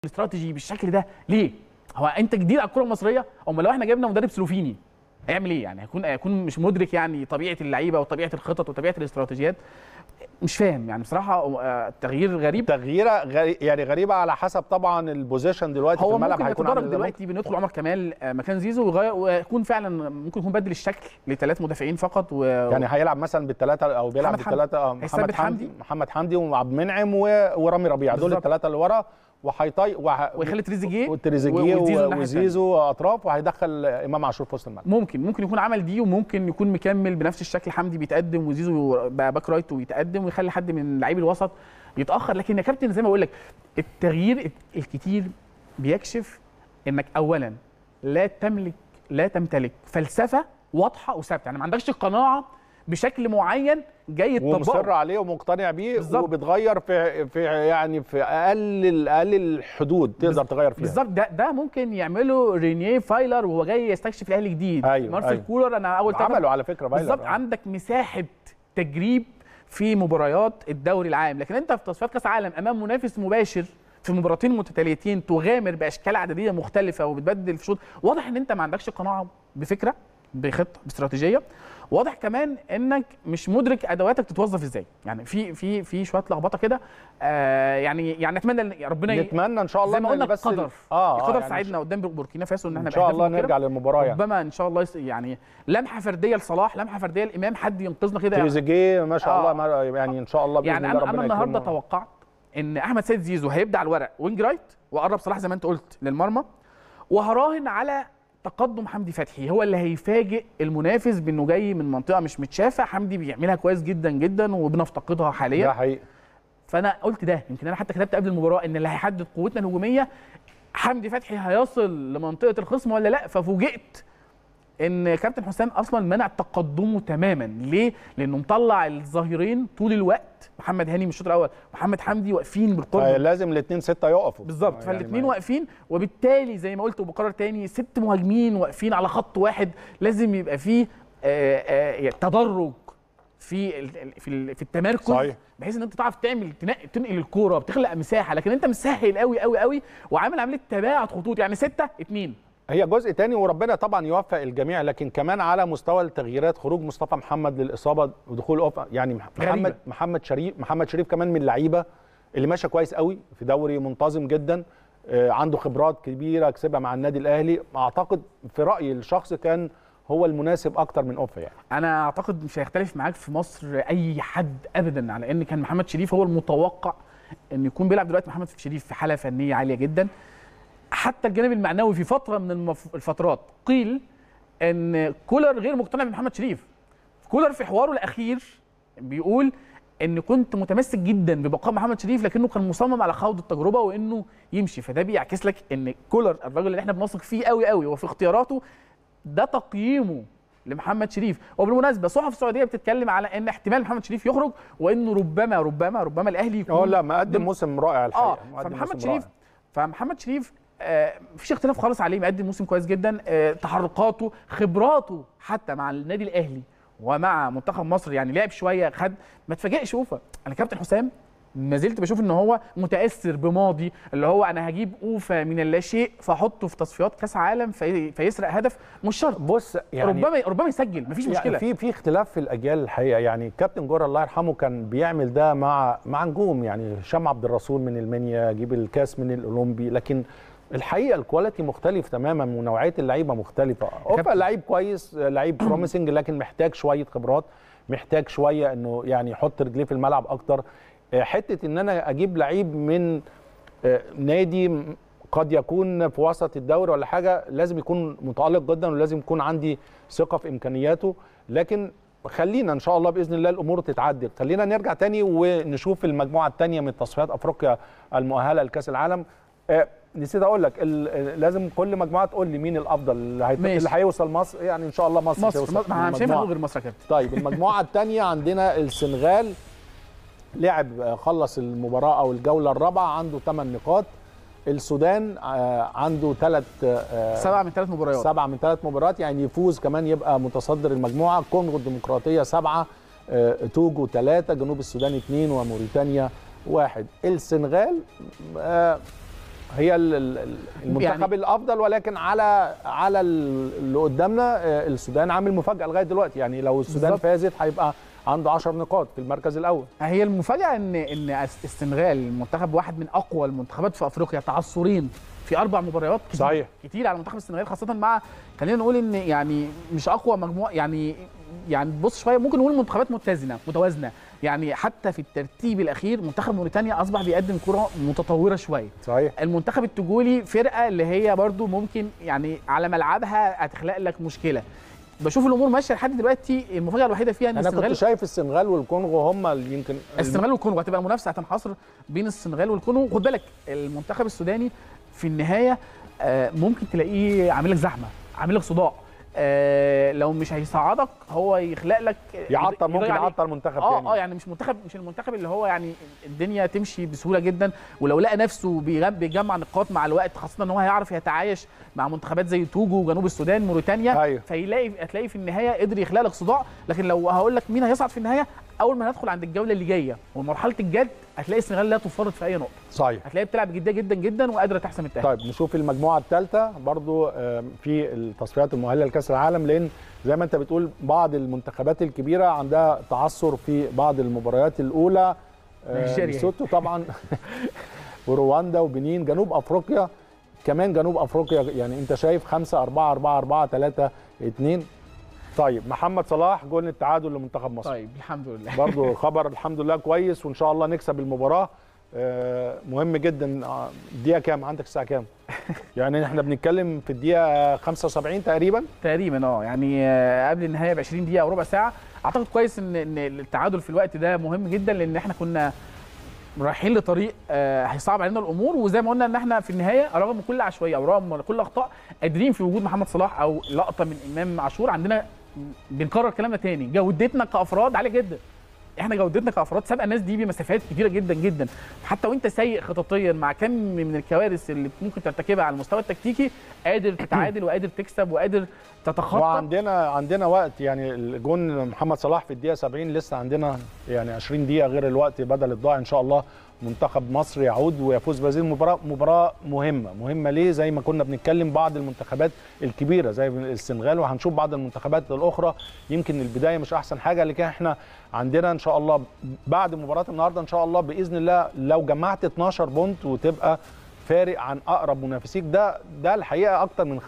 استراتيجي بالشكل ده ليه هو انت جديد على الكره المصريه اما لو احنا جبنا مدرب سلوفيني هيعمل ايه يعني هيكون هيكون مش مدرك يعني طبيعه اللعيبه وطبيعه الخطط وطبيعه الاستراتيجيات مش فاهم يعني بصراحه آه، تغيير غريب تغييره غري... يعني غريبه على حسب طبعا البوزيشن دلوقتي في هو الملعب ممكن هيكون يتدرج عامل إزاي. دلوقتي بندخل عمر كمال آه، مكان زيزو ويغير ويكون فعلا ممكن يكون بدل الشكل لثلاث مدافعين فقط و... يعني هيلعب مثلا بالثلاثه او بيلعب محمد حمدي. بالثلاثه آه، هيثبت محمد حمدي حمدي. محمد حمدي وعبد المنعم و... ورامي ربيعه دول بالظبط. الثلاثه اللي ورا وهيطي وه... ويخلي تريزيجيه وتريزيجيه و- وزيزو و- الناحية وزيزو اطراف وهيدخل امام عاشور في وسط الملعب ممكن ممكن يكون عمل دي وممكن يكون مكمل بنفس الشكل حمدي بيتقدم وزيزو بقى باك رايت ويتقدم ويخلي حد من لعيب الوسط يتاخر لكن يا كابتن زي ما بقول لك التغيير الكتير بيكشف انك اولا لا تملك لا تمتلك فلسفه واضحه وثابته يعني ما عندكش قناعه بشكل معين جاي ومصر تطبقه عليه ومقتنع بيه بالظبط. وبتغير في في يعني في اقل اقل الحدود تقدر تغير فيها بالظبط ده ده ممكن يعمله رينيه فايلر وهو جاي يستكشف الاهلي جديد أيوة، مارسيل أيوة. كولر انا اول تلاتة- عملوا على فكره بايلر بالظبط آه. عندك مساحه تجريب في مباريات الدوري العام لكن انت في تصفيات كاس عالم امام منافس مباشر في مباراتين متتاليتين تغامر باشكال عدديه مختلفه وبتبدل في شوط واضح ان انت ما عندكش قناعه بفكره بخطه باستراتيجيه واضح كمان انك مش مدرك ادواتك تتوظف ازاي يعني في في في شويه لخبطه كده آه يعني يعني اتمنى ان ربنا ي- نتمنى ان شاء الله زي ما إن قلنا بس القدر اه القدر يعني ساعدنا قدام بوركينا فاسو ان احنا ان شاء الله بأهداف نرجع للمباراه يعني ربما ان شاء الله يس- يعني لمحه فرديه لصلاح لمحه فرديه لامام حد ينقذنا كده تريزيجيه ما شاء آه. الله ما- يعني ان شاء الله باذن يعني الله انا انا ربنا النهارده يكرمه. توقعت ان احمد سيد زيزو هيبدا على الورق وينج رايت وقرب صلاح زي ما انت قلت للمرمى وهراهن على تقدم حمدي فتحي هو اللي هيفاجئ المنافس بانه جاي من منطقه مش متشافه حمدي بيعملها كويس جدا جدا وبنفتقدها حاليا ده حقيقي فانا قلت ده يمكن انا حتى كتبت قبل المباراه ان اللي هيحدد قوتنا الهجوميه حمدي فتحي هيصل لمنطقه الخصم ولا لا ففوجئت ان كابتن حسام اصلا منع تقدمه تماما ليه لانه مطلع الظهيرين طول الوقت محمد هاني من الشوط الاول محمد حمدي واقفين بالقرب لازم الاثنين سته يقفوا بالظبط يعني فالاثنين ما- واقفين وبالتالي زي ما قلت وبكرر تاني ست مهاجمين واقفين على خط واحد لازم يبقى فيه آه، آه، تدرج في ال- ال- في ال- في التمركز صحيح. بحيث ان انت تعرف تعمل تنقل, تنقل الكوره بتخلق مساحه لكن انت مسهل قوي قوي قوي وعامل عمليه تباعد خطوط يعني ستة اتنين هي جزء تاني وربنا طبعا يوفق الجميع لكن كمان على مستوى التغييرات خروج مصطفى محمد للاصابه ودخول أوف يعني مح- غريبة. محمد محمد شريف محمد شريف كمان من اللعيبه اللي ماشيه كويس قوي في دوري منتظم جدا آه، عنده خبرات كبيره كسبها مع النادي الاهلي اعتقد في رايي الشخص كان هو المناسب اكتر من اوفا يعني انا اعتقد مش هيختلف معاك في مصر اي حد ابدا على ان كان محمد شريف هو المتوقع ان يكون بيلعب دلوقتي محمد شريف في حاله فنيه عاليه جدا حتى الجانب المعنوي في فتره من المف... الفترات قيل ان كولر غير مقتنع بمحمد شريف كولر في حواره الاخير بيقول ان كنت متمسك جدا ببقاء محمد شريف لكنه كان مصمم على خوض التجربه وانه يمشي فده بيعكس لك ان كولر الراجل اللي احنا بنثق فيه قوي قوي وفي اختياراته ده تقييمه لمحمد شريف وبالمناسبه صحف السعوديه بتتكلم على ان احتمال محمد شريف يخرج وانه ربما ربما ربما الاهلي يكون اه لا مقدم موسم رائع الحقيقه اه مقدم فمحمد موسم شريف رائع. فمحمد شريف آه مفيش اختلاف خالص عليه مقدم موسم كويس جدا آه تحركاته خبراته حتى مع النادي الاهلي ومع منتخب مصر يعني لعب شويه خد ما تفاجئش اوفا انا كابتن حسام ما زلت بشوف ان هو متاثر بماضي اللي هو انا هجيب اوفا من اللا شيء فاحطه في تصفيات كاس عالم في فيسرق هدف مش شرط بص يعني ربما ربما يسجل مفيش مشكله يعني في في اختلاف في الاجيال الحقيقه يعني كابتن جورا الله يرحمه كان بيعمل ده مع مع نجوم يعني هشام عبد الرسول من المنيا جيب الكاس من الاولمبي لكن الحقيقه الكواليتي مختلف تماما ونوعيه اللعيبه مختلفه اوفا كابتن. لعيب كويس لعيب بروميسنج لكن محتاج شويه خبرات محتاج شويه انه يعني يحط رجليه في الملعب اكتر آه، حته ان انا اجيب لعيب من آه، نادي م- قد يكون في وسط الدوري ولا حاجه لازم يكون متالق جدا ولازم يكون عندي ثقه في امكانياته لكن خلينا ان شاء الله باذن الله الامور تتعدل خلينا نرجع تاني ونشوف المجموعه الثانيه من تصفيات افريقيا المؤهله لكاس العالم آه، نسيت اقول لك ال- ال- لازم كل مجموعه تقول لي مين الافضل اللي, هيت... ماشي. اللي هيوصل مصر يعني ان شاء الله مصر, مصر توصل مصر ما مش هينفع المجموعة. نقول غير مصر يا كابتن طيب المجموعه الثانيه عندنا السنغال لعب آه، خلص المباراه او الجوله الرابعه عنده 8 نقاط السودان آه، عنده ثلاث سبعه من ثلاث مباريات سبعة من ثلاث مباريات يعني يفوز كمان يبقى متصدر المجموعة كونغو الديمقراطية سبعة آه، توجو ثلاثة جنوب السودان اثنين وموريتانيا واحد السنغال آه، هي ال- ال- ال- المنتخب يعني- الافضل ولكن على على ال- اللي قدامنا آه، السودان عامل مفاجاه لغايه دلوقتي يعني لو السودان بالظبط. فازت هيبقى عنده 10 نقاط في المركز الاول هي المفاجاه ان ان السنغال المنتخب واحد من اقوى المنتخبات في افريقيا تعثرين في اربع مباريات كتير صحيح. كتير على منتخب السنغال خاصه مع خلينا نقول ان يعني مش اقوى مجموعه يعني يعني بص شويه ممكن نقول منتخبات متزنه متوازنه يعني حتى في الترتيب الاخير منتخب موريتانيا اصبح بيقدم كره متطوره شويه صحيح المنتخب التجولي فرقه اللي هي برضو ممكن يعني على ملعبها هتخلق لك مشكله بشوف الامور ماشيه لحد دلوقتي المفاجاه الوحيده فيها ان انا كنت السنغال شايف السنغال والكونغو هم اللي يمكن السنغال والكونغو هتبقى المنافسه هتنحصر بين السنغال والكونغو خد بالك المنتخب السوداني في النهايه آه، ممكن تلاقيه عامل لك زحمه عامل لك صداع آه، لو مش هيصعدك هو يخلق لك يعطل ممكن يضيع عليك. يعطل منتخب اه تاني اه يعني مش منتخب مش المنتخب اللي هو يعني الدنيا تمشي بسهوله جدا ولو لقى نفسه بيغ- بيجمع نقاط مع الوقت خاصه ان هو هيعرف يتعايش مع منتخبات زي توجو وجنوب السودان موريتانيا أيوة. فيلاقي هتلاقي في النهايه قدر يخلق لك صداع لكن لو هقول لك مين هيصعد في النهايه اول ما ندخل عند الجوله اللي جايه ومرحله الجد هتلاقي السنغال لا تفرط في اي نقطه صحيح هتلاقيها بتلعب بجديه جدا جدا وقادره تحسم التاهل طيب نشوف المجموعه الثالثه برضو آه، في التصفيات المؤهله لكاس العالم لان زي ما انت بتقول بعض المنتخبات الكبيره عندها تعثر في بعض المباريات الاولى آه، نيجيريا. ليسوتو طبعا ورواندا وبنين جنوب افريقيا كمان جنوب افريقيا يعني انت شايف 5 4 4 4 3 2 طيب محمد صلاح جول التعادل لمنتخب مصر طيب الحمد لله برضو خبر الحمد لله كويس وان شاء الله نكسب المباراه آه، مهم جدا آه، الدقيقه كام عندك الساعه كام يعني احنا بنتكلم في الدقيقه 75 تقريبا تقريبا اه يعني آه، قبل النهايه ب 20 دقيقه او ربع ساعه اعتقد كويس ان ان التعادل في الوقت ده مهم جدا لان احنا كنا رايحين لطريق آه، هيصعب علينا الامور وزي ما قلنا ان احنا في النهايه رغم كل عشوائيه او رغم كل اخطاء قادرين في وجود محمد صلاح او لقطه من امام عاشور عندنا بنكرر كلامنا تاني جودتنا كافراد عاليه جدا احنا جودتنا كافراد سابقه الناس دي بمسافات كبيره جدا جدا حتى وانت سيء خططيا مع كم من الكوارث اللي ممكن ترتكبها على المستوى التكتيكي قادر تتعادل وقادر تكسب وقادر تتخطى وعندنا عندنا وقت يعني الجون محمد صلاح في الدقيقه 70 لسه عندنا يعني 20 دقيقه غير الوقت بدل الضاع ان شاء الله منتخب مصر يعود ويفوز بهذه المباراه مباراه مهمه مهمه ليه زي ما كنا بنتكلم بعض المنتخبات الكبيره زي السنغال وهنشوف بعض المنتخبات الاخرى يمكن البدايه مش احسن حاجه لكن احنا عندنا ان شاء الله بعد مباراه النهارده ان شاء الله باذن الله لو جمعت 12 بونت وتبقى فارق عن اقرب منافسيك ده ده الحقيقه اكتر من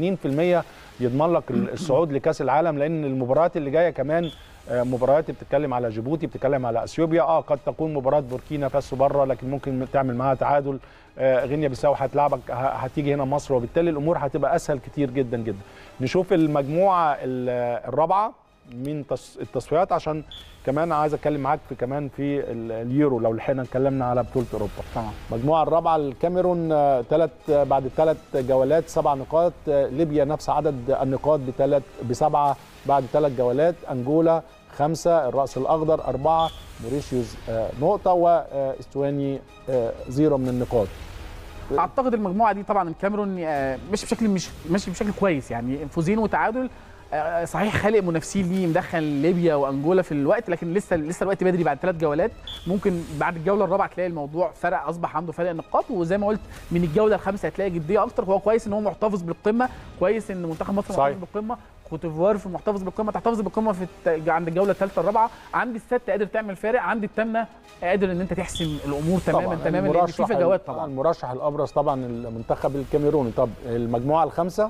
80% يضمن لك الصعود لكاس العالم لان المباريات اللي جايه كمان آه، مباريات بتتكلم على جيبوتي بتتكلم على اثيوبيا اه قد تكون مباراه بوركينا فاسو بره لكن ممكن تعمل معاها تعادل آه، غينيا بيساو هتلعبك ه- هتيجي هنا مصر وبالتالي الامور هتبقى اسهل كتير جدا جدا نشوف المجموعه ال- الرابعه من تص- التصفيات عشان كمان عايز اتكلم معاك في كمان في ال- اليورو لو لحقنا اتكلمنا على بطوله اوروبا طبعا المجموعه الرابعه الكاميرون ثلاث بعد ثلاث جولات سبع نقاط آه، ليبيا نفس عدد النقاط بثلاث بسبعه بعد ثلاث جولات انجولا خمسه الراس الاخضر اربعه موريشيوس آه، نقطه واستواني آه، زيرو من النقاط اعتقد المجموعه دي طبعا الكاميرون آه، ماشي بشكل مش ماشي بشكل كويس يعني فوزين وتعادل آه، صحيح خالق منافسين ليه مدخل ليبيا وانجولا في الوقت لكن لسه لسه الوقت بدري بعد ثلاث جولات ممكن بعد الجوله الرابعه تلاقي الموضوع فرق اصبح عنده فرق نقاط وزي ما قلت من الجوله الخامسه هتلاقي جديه اكتر هو كويس ان هو محتفظ بالقمه كويس ان منتخب مصر صحيح. محتفظ بالقمه كوت ديفوار في محتفظ بالقمه تحتفظ بالقمه في الت... عند الجوله الثالثه الرابعه عند السادسه قادر تعمل فارق عند الثامنه قادر ان انت تحسم الامور تماما تماما لان في فجوات طبعا المرشح الابرز طبعا المنتخب الكاميروني طب المجموعه الخامسه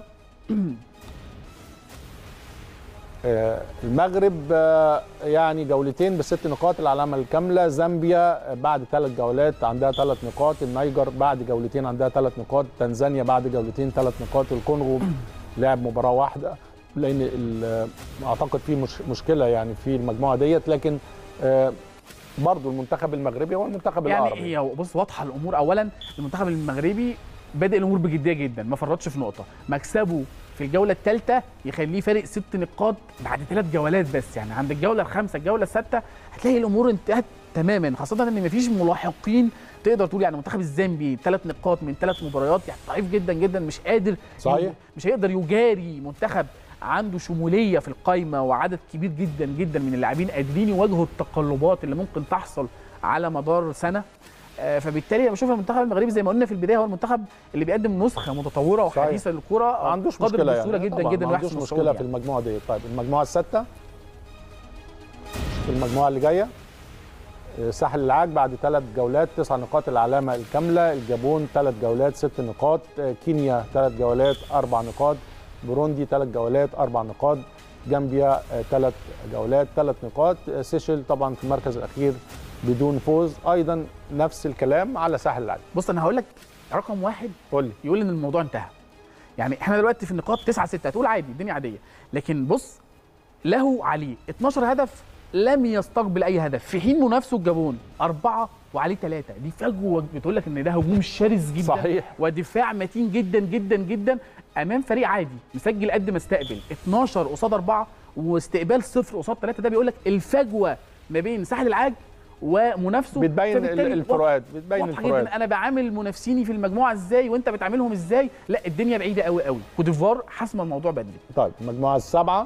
آه، المغرب آه، يعني جولتين بست نقاط العلامه الكامله زامبيا بعد ثلاث جولات عندها ثلاث نقاط النيجر بعد جولتين عندها ثلاث نقاط تنزانيا بعد جولتين ثلاث نقاط الكونغو لعب مباراه واحده لان ال- اعتقد في مش مشكله يعني في المجموعه ديت لكن آه، برضو المنتخب المغربي هو المنتخب يعني العربي هي بص واضحه الامور اولا المنتخب المغربي بادئ الامور بجديه جدا ما فرطش في نقطه مكسبه في الجوله الثالثه يخليه فارق ست نقاط بعد ثلاث جولات بس يعني عند الجوله الخامسه الجوله السادسه هتلاقي الامور انتهت تماما خاصه ان مفيش ملاحقين تقدر تقول يعني المنتخب الزامبي ثلاث نقاط من ثلاث مباريات يعني ضعيف جدا جدا مش قادر صحيح. مش هيقدر يجاري منتخب عنده شموليه في القايمه وعدد كبير جدا جدا من اللاعبين قادرين يواجهوا التقلبات اللي ممكن تحصل على مدار سنه آه، فبالتالي انا بشوف المنتخب المغربي زي ما قلنا في البدايه هو المنتخب اللي بيقدم نسخه متطوره صحيح. وحديثه للكره ما عندوش قادر مشكله بسهوله يعني جدا طبعاً جدا ما عندوش ويحسم مشكله الصعود في يعني. المجموعه دي طيب المجموعه السادسه في المجموعه اللي جايه آه، ساحل العاج بعد ثلاث جولات تسع نقاط العلامه الكامله الجابون ثلاث جولات ست نقاط آه، كينيا ثلاث جولات اربع نقاط بوروندي ثلاث جولات اربع نقاط جامبيا ثلاث جولات ثلاث نقاط آه، سيشل طبعا في المركز الاخير بدون فوز ايضا نفس الكلام على ساحل العاج بص انا هقول لك رقم واحد قول لي يقول ان الموضوع انتهى يعني احنا دلوقتي في النقاط 9 6 هتقول عادي الدنيا عاديه لكن بص له عليه 12 هدف لم يستقبل اي هدف في حين منافسه الجابون أربعة وعليه ثلاثة دي فجوة بتقول لك ان ده هجوم شرس جدا صحيح. ودفاع متين جدا جدا جدا امام فريق عادي مسجل قد ما استقبل 12 قصاد أربعة واستقبال صفر قصاد ثلاثة ده بيقول لك الفجوة ما بين ساحل العاج ومنافسه بتبين فبالتالي الفروقات بتبين واضحه الفروقات جدا انا بعامل منافسيني في المجموعه ازاي وانت بتعاملهم ازاي لا الدنيا بعيده قوي قوي كوت ديفوار حاسمه الموضوع بدري طيب المجموعة السابعة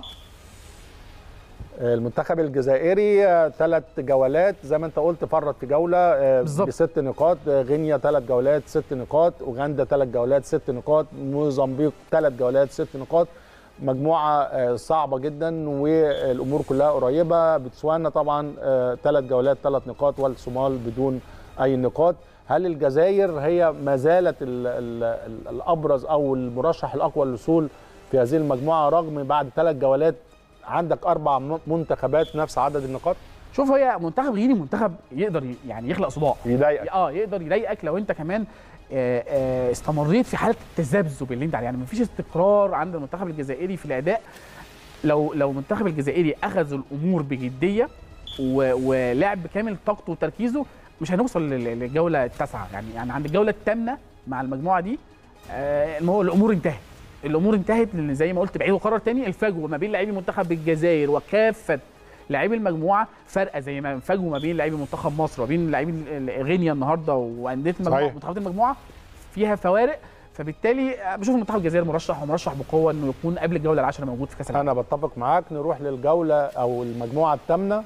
المنتخب الجزائري ثلاث جولات زي ما انت قلت فرط في جولة آه، بالظبط. بست نقاط آه، غينيا ثلاث جولات ست نقاط اوغندا ثلاث جولات ست نقاط موزمبيق ثلاث جولات ست نقاط مجموعة آه، صعبة جدا والأمور كلها قريبة بتسوانا طبعا ثلاث جولات ثلاث نقاط والصومال بدون أي نقاط هل الجزائر هي ما زالت ال ال ال الأبرز أو المرشح الأقوى للوصول في هذه المجموعة رغم بعد ثلاث جولات عندك أربع م- منتخبات نفس عدد النقاط شوف هي منتخب غيني منتخب يقدر ي- يعني يخلق صداع يضايقك اه يقدر يضايقك لو انت كمان آه، آه، استمريت في حاله التذبذب اللي انت عليه يعني مفيش استقرار عند المنتخب الجزائري في الاداء لو لو المنتخب الجزائري اخذ الامور بجديه و- ولعب كامل طاقته وتركيزه مش هنوصل لل- للجوله التاسعه يعني يعني عند الجوله الثامنه مع المجموعه دي آه، المو- الامور انتهت الامور انتهت لان زي ما قلت بعيد وقرر تاني الفجوه ما بين لاعبي منتخب الجزائر وكافه لاعبي المجموعه فارقه زي ما فجوه ما بين لاعبي منتخب مصر وبين لاعبي ال- ال- غينيا النهارده وانديه المجموعه صحيح. منتخبات المجموعه فيها فوارق فبالتالي آه، بشوف منتخب الجزائر مرشح ومرشح بقوه انه يكون قبل الجوله العاشره موجود في كاس العالم أنا بتفق معاك نروح للجولة أو المجموعة الثامنة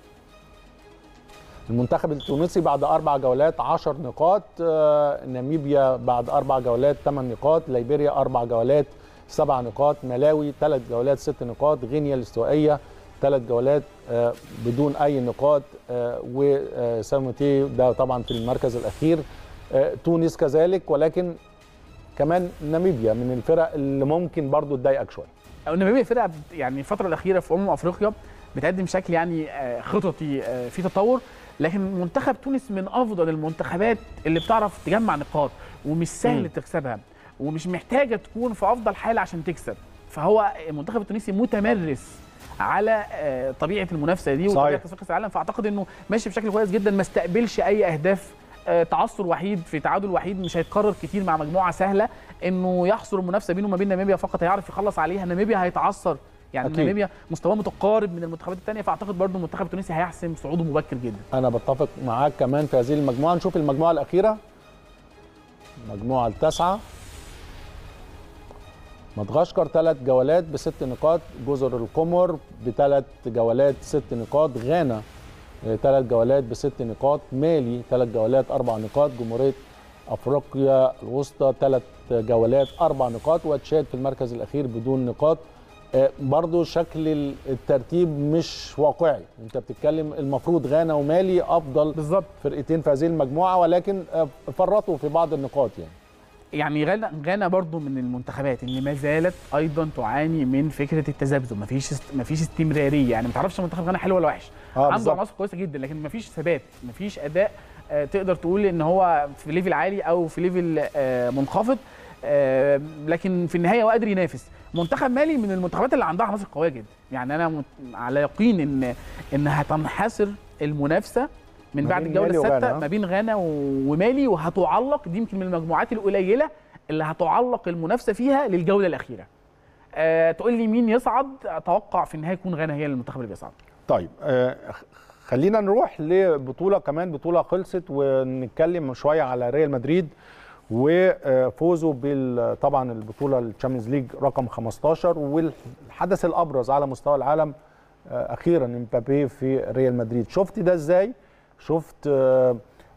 المنتخب التونسي بعد أربع جولات 10 نقاط آه، ناميبيا بعد أربع جولات 8 نقاط ليبيريا أربع جولات سبع نقاط ملاوي ثلاث جولات ست نقاط غينيا الاستوائية ثلاث جولات آه، بدون أي نقاط آه، وساموتي ده طبعا في المركز الأخير آه، تونس كذلك ولكن كمان ناميبيا من الفرق اللي ممكن برضو تضايقك شويه او ناميبيا فرقه بت- يعني الفتره الاخيره في امم افريقيا بتقدم شكل يعني آه، خططي آه، في تطور لكن منتخب تونس من افضل المنتخبات اللي بتعرف تجمع نقاط ومش سهل مم. تكسبها ومش محتاجه تكون في افضل حال عشان تكسب فهو المنتخب التونسي متمرس على آه، طبيعه المنافسه دي وطبيعه صحيح. تصفيق كاس العالم فاعتقد انه ماشي بشكل كويس جدا ما استقبلش اي اهداف آه، تعثر وحيد في تعادل وحيد مش هيتكرر كتير مع مجموعه سهله انه يحصر المنافسه بينه وما بين ناميبيا فقط هيعرف يخلص عليها ناميبيا هيتعثر يعني أكيد. ناميبيا مستواه متقارب من المنتخبات الثانيه فاعتقد برضو المنتخب التونسي هيحسم صعوده مبكر جدا انا بتفق معاك كمان في هذه المجموعه نشوف المجموعه الاخيره المجموعه التاسعه مدغشقر ثلاث جولات بست نقاط جزر القمر بثلاث جولات ست نقاط غانا ثلاث جولات بست نقاط مالي ثلاث جولات اربع نقاط جمهوريه افريقيا الوسطى ثلاث جولات اربع نقاط وتشاد في المركز الاخير بدون نقاط آه، برضو شكل ال- الترتيب مش واقعي انت بتتكلم المفروض غانا ومالي افضل بالظبط فرقتين في هذه المجموعه ولكن آه، فرطوا في بعض النقاط يعني يعني غانا غانا برضو من المنتخبات اللي ما زالت ايضا تعاني من فكره التذبذب مفيش است... مفيش استمراريه يعني ما تعرفش منتخب غانا حلو ولا وحش اه عنده بالظبط عناصر كويسه جدا لكن مفيش ثبات مفيش اداء آه، تقدر تقول ان هو في ليفل عالي او في ليفل آه، منخفض آه، لكن في النهايه هو قادر ينافس منتخب مالي من المنتخبات اللي عندها عناصر قويه جدا يعني انا مت- على يقين ان ان هتنحصر المنافسه من ما بعد بين الجوله مالي وغانا، السادسه آه. ما بين غانا و- ومالي وهتعلق دي يمكن من المجموعات القليله اللي هتعلق المنافسه فيها للجوله الاخيره أه تقول لي مين يصعد اتوقع في النهايه يكون غانا هي المنتخب اللي بيصعد طيب آه، خ- خلينا نروح لبطوله كمان بطوله خلصت ونتكلم شويه على ريال مدريد وفوزه بال طبعا البطوله الشامبيونز ليج رقم 15 والحدث الابرز على مستوى العالم آه، اخيرا امبابي في ريال مدريد شفت ده ازاي شفت آه،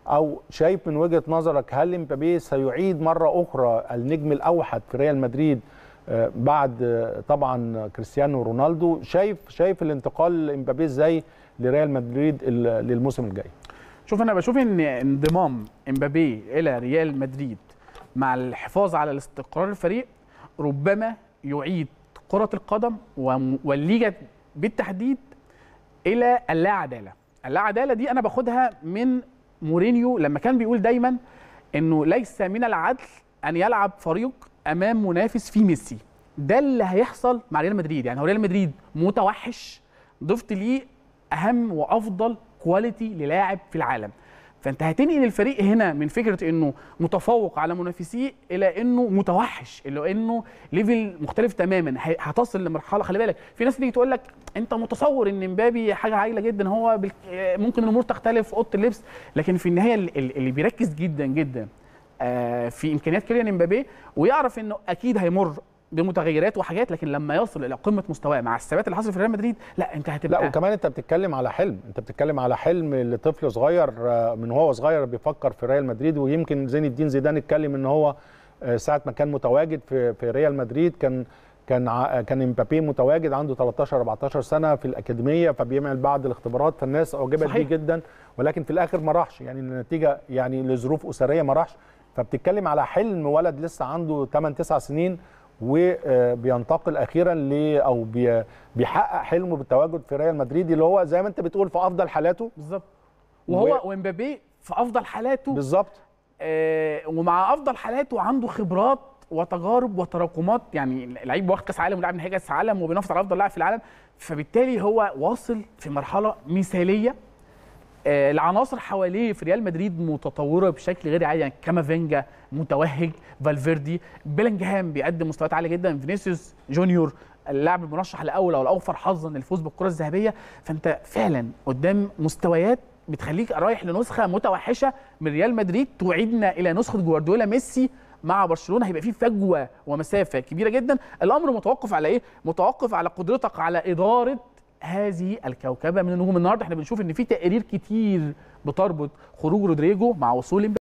او شايف من وجهه نظرك هل امبابي سيعيد مره اخرى النجم الاوحد في ريال مدريد آه، بعد آه، طبعا كريستيانو رونالدو شايف شايف الانتقال امبابي ازاي لريال مدريد ال- للموسم الجاي شوف انا بشوف ان انضمام امبابي الى ريال مدريد مع الحفاظ على الاستقرار الفريق ربما يعيد كرة القدم وم- والليجا بالتحديد الى اللا عداله اللا عداله دي انا باخدها من مورينيو لما كان بيقول دايما انه ليس من العدل ان يلعب فريق امام منافس فيه ميسي ده اللي هيحصل مع ريال مدريد يعني هو ريال مدريد متوحش ضفت ليه اهم وافضل كواليتي للاعب في العالم فانت هتنقل الفريق هنا من فكره انه متفوق على منافسيه الى انه متوحش الى انه ليفل مختلف تماما ه- هتصل لمرحله خلي بالك في ناس تيجي تقول لك انت متصور ان مبابي حاجه عايله جدا هو بال- آه، ممكن الامور تختلف في اوضه اللبس لكن في النهايه ال- ال- اللي بيركز جدا جدا آه، في امكانيات كيليان امبابي ويعرف انه اكيد هيمر بمتغيرات وحاجات لكن لما يصل الى قمه مستواه مع الثبات اللي حصل في ريال مدريد لا انت هتبقى لا وكمان انت بتتكلم على حلم انت بتتكلم على حلم لطفل صغير آه، من هو صغير بيفكر في ريال مدريد ويمكن زين الدين زيدان اتكلم ان هو آه، ساعه ما كان متواجد في في ريال مدريد كان كان ع- كان امبابي متواجد عنده 13 14 سنه في الاكاديميه فبيعمل بعض الاختبارات فالناس اعجبت بيه صحيح. جدا ولكن في الاخر ما راحش يعني النتيجه يعني لظروف اسريه ما راحش فبتتكلم على حلم ولد لسه عنده 8 9 سنين وبينتقل اخيرا ل او بي- بيحقق حلمه بالتواجد في ريال مدريد اللي هو زي ما انت بتقول في افضل حالاته بالظبط وهو وامبابي في افضل حالاته بالظبط آه ومع افضل حالاته عنده خبرات وتجارب وتراكمات يعني لعيب واخد كاس عالم ولاعب نهائي كاس عالم وبينافس على افضل لاعب في العالم فبالتالي هو واصل في مرحله مثاليه آه، العناصر حواليه في ريال مدريد متطوره بشكل غير عادي يعني كامافينجا متوهج فالفيردي بيلينجهام بيقدم مستويات عاليه جدا فينيسيوس جونيور اللاعب المرشح الاول او الاوفر حظا للفوز بالكره الذهبيه فانت فعلا قدام مستويات بتخليك رايح لنسخه متوحشه من ريال مدريد توعدنا الى نسخه جوارديولا ميسي مع برشلونه هيبقى في فجوه ومسافه كبيره جدا الامر متوقف على ايه متوقف على قدرتك على اداره هذه الكوكبه من النجوم النهارده احنا بنشوف ان في تقارير كتير بتربط خروج رودريجو مع وصول